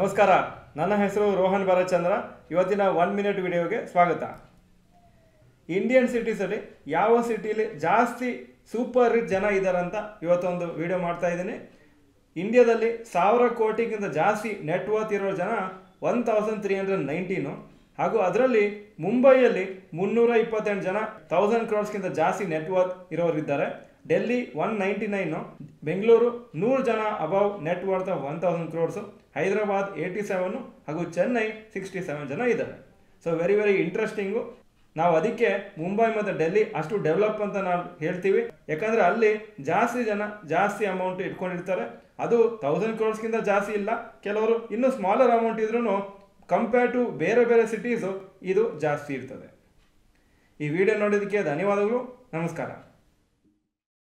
ನಮಸ್ಕಾರ ನನ್ನ ಹೆಸರು ರೋಹನ್ ಭರತ್ಚಂದ್ರ ಇವತ್ತಿನ ಒನ್ ಮಿನಿಟ್ ವಿಡಿಯೋಗೆ ಸ್ವಾಗತ ಇಂಡಿಯನ್ ಸಿಟೀಸಲ್ಲಿ ಯಾವ ಸಿಟಿಲಿ ಜಾಸ್ತಿ ಸೂಪರ್ ರಿಚ್ ಜನ ಇದ್ದಾರೆ ಅಂತ ಇವತ್ತೊಂದು ವಿಡಿಯೋ ಮಾಡ್ತಾ ಇದ್ದೀನಿ ಇಂಡಿಯಾದಲ್ಲಿ ಸಾವಿರ ಕೋಟಿಗಿಂತ ಜಾಸ್ತಿ ನೆಟ್ವರ್ತ್ ಇರೋ ಜನ one thousand three hundred nineteen ಹಾಗೂ ಅದರಲ್ಲಿ ಮುಂಬೈಯಲ್ಲಿ ಮುನ್ನೂರ ಇಪ್ಪತ್ತೆಂಟು ಜನ ತೌಸಂಡ್ ಕ್ರೋರ್ಸ್ಗಿಂತ ಜಾಸ್ತಿ ನೆಟ್ವರ್ತ್ ಇರೋರಿದ್ದಾರೆ Delhi one ninety nine Bengaluru ನೂರು ಜನ above net worth one thousand crores Hyderabad eighty seven ಹಾಗೂ ಚೆನ್ನೈ ಸಿಕ್ಸ್ಟಿ ಸೆವೆನ್ ಜನ ಇದ್ದಾರೆ ಸೊ ವೆರಿ ವೆರಿ ಇಂಟ್ರೆಸ್ಟಿಂಗು ನಾವು ಅದಕ್ಕೆ ಮುಂಬೈ ಮತ್ತು ಡೆಲ್ಲಿ ಅಷ್ಟು ಡೆವಲಪ್ ಅಂತ ನಾವು ಹೇಳ್ತೀವಿ ಯಾಕಂದರೆ ಅಲ್ಲಿ ಜಾಸ್ತಿ ಜನ ಜಾಸ್ತಿ ಅಮೌಂಟ್ ಇಟ್ಕೊಂಡಿರ್ತಾರೆ ಅದು ತೌಸಂಡ್ ಕ್ರೋರ್ಸ್ಗಿಂತ ಜಾಸ್ತಿ ಇಲ್ಲ ಕೆಲವರು ಇನ್ನೂ ಸ್ಮಾಲರ್ ಅಮೌಂಟ್ ಇದ್ರೂ ಕಂಪೇರ್ ಟು ಬೇರೆ ಬೇರೆ ಸಿಟೀಸು ಇದು ಜಾಸ್ತಿ ಇರ್ತದೆ ಈ ವಿಡಿಯೋ ನೋಡೋದಕ್ಕೆ ಧನ್ಯವಾದಗಳು ನಮಸ್ಕಾರ